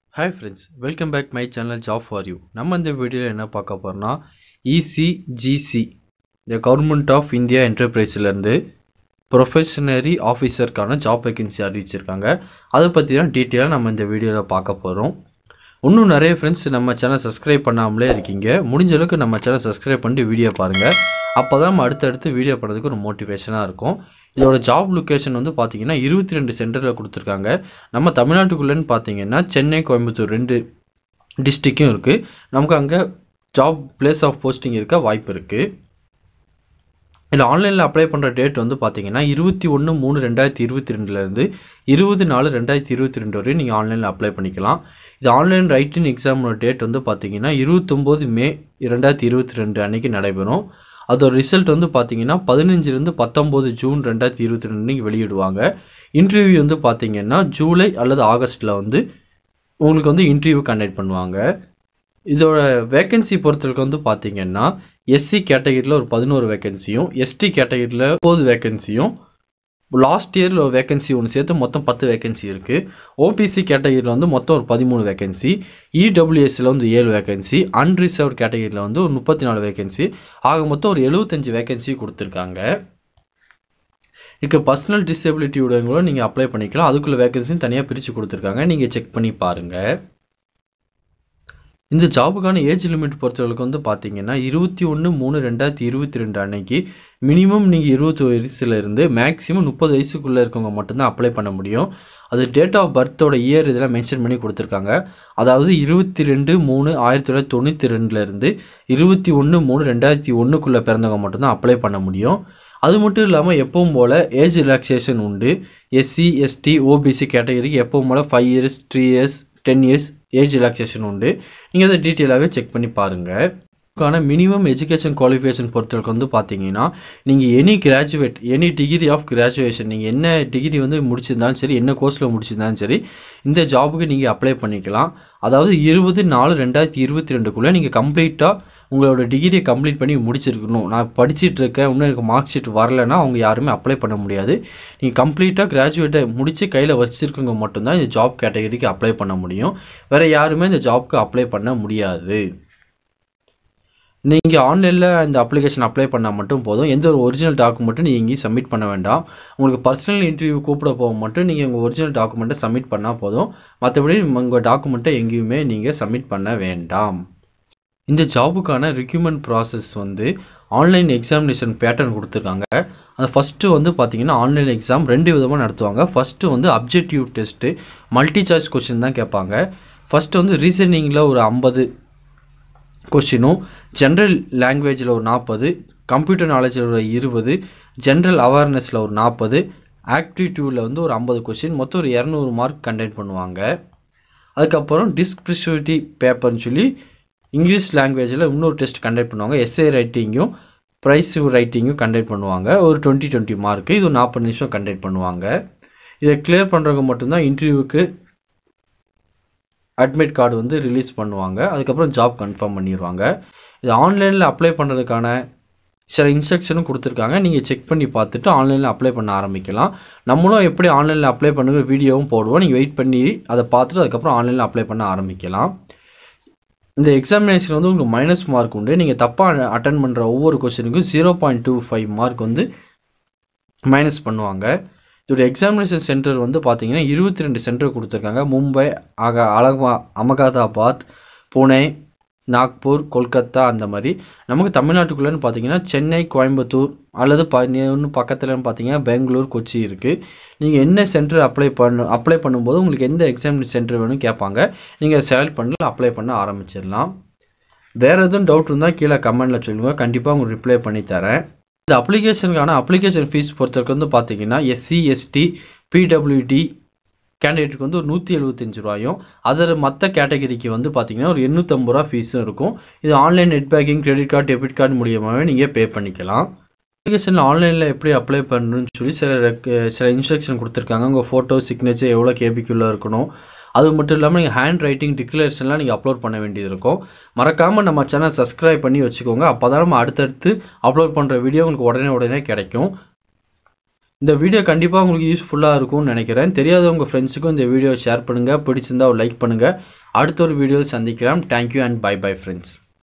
hi friends welcome back my channel job for you நம்ம இந்த வீடியோவில் என்ன பார்க்க போகிறோம்னா ECGC the government of India என்டர்பிரைஸ்லேருந்து ப்ரொஃபஷனரி ஆஃபீஸருக்கான ஜாப் வேகன்சி அறிவிச்சிருக்காங்க அதை பற்றி தான் டீட்டெயிலாக நம்ம இந்த வீடியோவில் பார்க்க போகிறோம் இன்னும் நிறைய ஃப்ரெண்ட்ஸ் நம்ம சேனல் சப்ஸ்கிரைப் பண்ணாமலே இருக்கீங்க முடிஞ்ச அளவுக்கு நம்ம சேனல் சப்ஸ்கிரைப் பண்ணிட்டு வீடியோ பாருங்கள் அப்போ தான் நம்ம அடுத்தடுத்து வீடியோ பண்ணுறதுக்கு ஒரு மோட்டிவேஷனாக இருக்கும் இதோட ஜாப் லொக்கேஷன் வந்து பார்த்தீங்கன்னா இருபத்தி ரெண்டு சென்டரில் கொடுத்துருக்காங்க நம்ம தமிழ்நாட்டுக்குள்ளேன்னு பார்த்தீங்கன்னா சென்னை கோயம்புத்தூர் ரெண்டு டிஸ்ட்ரிக்கும் இருக்குது நமக்கு அங்கே ஜாப் பிளேஸ் ஆஃப் போஸ்டிங் இருக்க வாய்ப்பு இருக்குது இதில் ஆன்லைனில் அப்ளை பண்ணுற டேட் வந்து பார்த்தீங்கன்னா இருபத்தி ஒன்று மூணு ரெண்டாயிரத்தி இருபத்தி ரெண்டுலேருந்து இருபது நாலு ரெண்டாயிரத்தி இருபத்தி ரெண்டு வரையும் நீங்கள் ஆன்லைனில் அப்ளை பண்ணிக்கலாம் இது ஆன்லைன் ரைட்டிங் எக்ஸாமோட டேட் வந்து பார்த்தீங்கன்னா இருபத்தொம்போது மே ரெண்டாயிரத்தி இருபத்தி ரெண்டு அன்றைக்கி நடைபெறும் அதோட ரிசல்ட் வந்து பார்த்தீங்கன்னா பதினஞ்சுலேருந்து பத்தொம்போது ஜூன் ரெண்டாயிரத்தி இருபத்தி ரெண்டு அன்றைக்கி வெளியிடுவாங்க இன்டர்வியூ வந்து பார்த்தீங்கன்னா ஜூலை அல்லது ஆகஸ்ட்டில் வந்து உங்களுக்கு வந்து இன்டர்வியூ கண்டக்ட் பண்ணுவாங்க இதோட வேக்கன்சி பொறுத்தவரைக்கும் வந்து பார்த்தீங்கன்னா எஸ்சி கேட்டகரியில் ஒரு பதினோரு வேக்கன்சியும் எஸ்டி கேட்டகரியில் ஒம்பது வேக்கன்சியும் லாஸ்ட் இயரில் ஒரு வேக்கன்சி ஒன்று சேர்த்து மொத்தம் பத்து வேக்கன்சி இருக்குது ஓபிசி கேட்டகரியில் வந்து மொத்தம் ஒரு பதிமூணு வேக்கன்சி இடபிள்யூஎஸ்சில் வந்து ஏழு வேக்கன்சி அன்ரிசர்வ்ட் கேட்டகரியில் வந்து ஒரு முப்பத்தி நாலு வேக்கன்சி ஆக மொத்தம் ஒரு எழுபத்தஞ்சு வேக்கன்சி கொடுத்துருக்காங்க இதுக்கு பர்சனல் டிசபிலிட்டி உடையவங்களும் நீங்கள் அப்ளை பண்ணிக்கலாம் அதுக்குள்ள வேகன்சியும் தனியாக பிரித்து கொடுத்துருக்காங்க நீங்கள் செக் பண்ணி பாருங்கள் இந்த ஜாபுக்கான ஏஜ் லிமிட் பொறுத்தவரைக்கும் வந்து பார்த்தீங்கன்னா இருபத்தி ஒன்று மூணு ரெண்டாயிரத்தி இருபத்தி ரெண்டு அன்னைக்கு மினிமம் நீங்கள் இருபத்தி வயசுலேருந்து மேக்ஸிமம் முப்பது வயசுக்குள்ளே இருக்கவங்க மட்டும்தான் அப்ளை பண்ண முடியும் அது டேட் ஆஃப் பர்த்தோட இயர் இதெல்லாம் மென்ஷன் பண்ணி கொடுத்துருக்காங்க அதாவது இருபத்தி ரெண்டு மூணு ஆயிரத்தி தொள்ளாயிரத்தி தொண்ணூற்றி ரெண்டுலேருந்து இருபத்தி ஒன்று மூணு ரெண்டாயிரத்தி ஒன்றுக்குள்ளே பிறந்தவங்க மட்டும்தான் அப்ளை பண்ண முடியும் அது மட்டும் இல்லாமல் எப்பவும் போல் ஏஜ் ரிலாக்ஸேஷன் உண்டு எஸ்சி எஸ்டி ஓபிசி கேட்டகரிக்கு எப்பவும் போல் five years three years ten years age relaxation உண்டு நீங்கள் அதை டீட்டெயிலாகவே செக் பண்ணி பாருங்கள் ஆனால் மினிமம் எஜுகேஷன் குவாலிஃபிகேஷன் பொறுத்தவரைக்கும் வந்து பார்த்தீங்கன்னா நீங்கள் any graduate any degree of graduation நீங்கள் என்ன டிகிரி வந்து முடிச்சிருந்தாலும் சரி என்ன கோர்ஸில் முடிச்சிருந்தாலும் சரி இந்த ஜாபுக்கு நீங்கள் அப்ளை பண்ணிக்கலாம் அதாவது இருபது நாலு ரெண்டாயிரத்தி இருபத்தி ரெண்டுக்குள்ளே நீங்கள் கம்ப்ளீட்டாக உங்களோட டிகிரியை கம்ப்ளீட் பண்ணி முடிச்சிருக்கணும் நான் படிச்சுட்டு இருக்கேன் இன்னும் எனக்கு மார்க் ஷீட் வரலைன்னா அவங்க யாருமே அப்ளை பண்ண முடியாது நீங்கள் கம்ப்ளீட்டாக கிராஜுவேட்டை முடித்து கையில் வச்சுருக்கவங்க மட்டும்தான் இந்த ஜாப் கேட்டகரிக்கு அப்ளை பண்ண முடியும் வேறு யாருமே இந்த ஜாப்க்கு அப்ளை பண்ண முடியாது நீங்கள் ஆன்லைனில் இந்த அப்ளிகேஷன் அப்ளை பண்ணால் மட்டும் போதும் எந்த ஒரு ஒரிஜினல் டாக்குமெண்ட்டும் நீங்கள் எங்கேயும் சப்மிட் பண்ண வேண்டாம் உங்களுக்கு பர்சனல் இன்டர்வியூ கூப்பிட போக மட்டும் நீங்கள் உங்கள் ஒரிஜினல் டாக்குமெண்ட்டை சப்மிட் பண்ணால் போதும் மற்றபடி உங்கள் டாக்குமெண்ட்டை எங்கேயுமே நீங்கள் சப்மிட் பண்ண வேண்டாம் இந்த ஜாபுக்கான ரிக்யூமெண்ட் ப்ராசஸ் வந்து ஆன்லைன் எக்ஸாமினேஷன் பேட்டர்ன் கொடுத்துருக்காங்க அந்த ஃபஸ்ட்டு வந்து பார்த்தீங்கன்னா ஆன்லைன் எக்ஸாம் ரெண்டு விதமாக நடத்துவாங்க ஃபஸ்ட்டு வந்து objective test multi choice question தான் கேட்பாங்க ஃபஸ்ட்டு வந்து ரீசனிங்கில் ஒரு ஐம்பது கொஷினும் ஜென்ரல் லாங்குவேஜில் ஒரு நாற்பது கம்ப்யூட்டர் நாலேஜில் ஒரு இருபது ஜென்ரல் அவேர்னஸில் ஒரு நாற்பது ஆக்டிவிட்டியில் வந்து ஒரு ஐம்பது கொஷின் மொத்தம் ஒரு இரநூறு மார்க் கண்டக்ட் பண்ணுவாங்க அதுக்கப்புறம் டிஸ்கிரிப்டிவிட்டி பேப்பர்னு சொல்லி இங்கிலீஷ் லாங்குவேஜில் இன்னொரு டெஸ்ட் கண்டக்ட் பண்ணுவாங்க எஸ்ஏ ரைட்டிங்கும் ப்ரைஸ் ரைட்டிங்கும் கண்டக்ட் பண்ணுவாங்க ஒரு டுவெண்ட்டி டுவெண்ட்டி மார்க்கு இது நாற்பது நிமிஷம் கண்டக்ட் பண்ணுவாங்க இதை கிளியர் பண்ணுறவங்க மட்டும்தான் இன்டர்வியூக்கு அட்மிட் கார்டு வந்து ரிலீஸ் பண்ணுவாங்க அதுக்கப்புறம் ஜாப் கன்ஃபார்ம் பண்ணிடுவாங்க இது ஆன்லைனில் அப்ளை பண்ணுறதுக்கான சில இன்ஸ்ட்ரக்ஷனும் கொடுத்துருக்காங்க நீங்கள் செக் பண்ணி பார்த்துட்டு ஆன்லைனில் அப்ளை பண்ண ஆரம்பிக்கலாம் நம்மளும் எப்படி ஆன்லைனில் அப்ளை பண்ணுற வீடியோவும் போடுவோம் நீங்கள் வெயிட் பண்ணி அதை பார்த்துட்டு அதுக்கப்புறம் ஆன்லைனில் அப்ளை பண்ண ஆரம்பிக்கலாம் இந்த எக்ஸாமினேஷன் வந்து உங்களுக்கு மைனஸ் மார்க் உண்டு நீங்கள் தப்பாக அட்டன் பண்ணுற ஒவ்வொரு கொஸ்டினுக்கும் zero point two five mark வந்து மைனஸ் பண்ணுவாங்க இதோட எக்ஸாமினேஷன் சென்டர் வந்து பார்த்தீங்கன்னா இருபத்தி ரெண்டு சென்டர் கொடுத்துருக்காங்க மும்பை ஆக அலகா அகமதாபாத் புனே நாக்பூர் கொல்கத்தா அந்த மாதிரி நமக்கு தமிழ்நாட்டுக்குள்ளேன்னு பார்த்தீங்கன்னா சென்னை கோயம்புத்தூர் அல்லது ப இன்னும் பக்கத்துலன்னு பார்த்தீங்கன்னா பெங்களூர் கொச்சி இருக்குது நீங்கள் என்ன சென்டர் அப்ளை பண்ண அப்ளை பண்ணும்போது உங்களுக்கு எந்த எக்ஸாம் சென்டர் வேணும் கேட்பாங்க நீங்கள் செலக்ட் பண்ணி அப்ளை பண்ண ஆரம்பிச்சிடலாம் வேறு எதுவும் டவுட் இருந்தால் கீழே கமெண்டில் சொல்லுங்கள் கண்டிப்பாக உங்களுக்கு ரிப்ளை பண்ணி தரேன் இந்த அப்ளிகேஷனுக்கான அப்ளிகேஷன் ஃபீஸ் பொறுத்தவரைக்கும் வந்து பார்த்தீங்கன்னா எஸ்சி எஸ்டி பிடபிள்யூடி கேண்டிடேட்டுக்கு வந்து ஒரு நூற்றி எழுபத்தஞ்சு ரூபாயும் அதில் மற்ற கேட்டகரிக்கு வந்து பார்த்தீங்கன்னா ஒரு எண்ணூற்றம்பது ரூபா ஃபீஸும் இருக்கும் இது online net banking credit card debit card மூலியமாகவே நீங்கள் பே பண்ணிக்கலாம் அப்ளிகேஷனில் ஆன்லைனில் எப்படி அப்ளை பண்ணணும்னு சொல்லி சில சில இன்ஸ்ட்ரக்ஷன் கொடுத்துருக்காங்க உங்கள் ஃபோட்டோ சிக்னேச்சர் எவ்வளோ கேபிக்குள்ளே இருக்கணும் அது மட்டும் இல்லாமல் நீங்கள் ஹேண்ட் ரைட்டிங் டிக்ளரேஷன்லாம் நீங்கள் அப்லோட் பண்ண வேண்டியது இருக்கும் மறக்காமல் நம்ம சேனல் சப்ஸ்கிரைப் பண்ணி வச்சுக்கோங்க அப்போ தான் நம்ம அடுத்தடுத்து அப்லோட் பண்ணுற வீடியோ உங்களுக்கு உடனே உடனே கிடைக்கும் இந்த வீடியோ கண்டிப்பாக உங்களுக்கு யூஸ்ஃபுல்லாக இருக்கும்னு நினைக்கிறேன் தெரியாத உங்கள் ஃப்ரெண்ட்ஸுக்கும் இந்த வீடியோ ஷேர் பண்ணுங்கள் பிடிச்சிருந்தா ஒரு லைக் பண்ணுங்கள் அடுத்த ஒரு வீடியோ சந்திக்கலாம் thank you and bye bye friends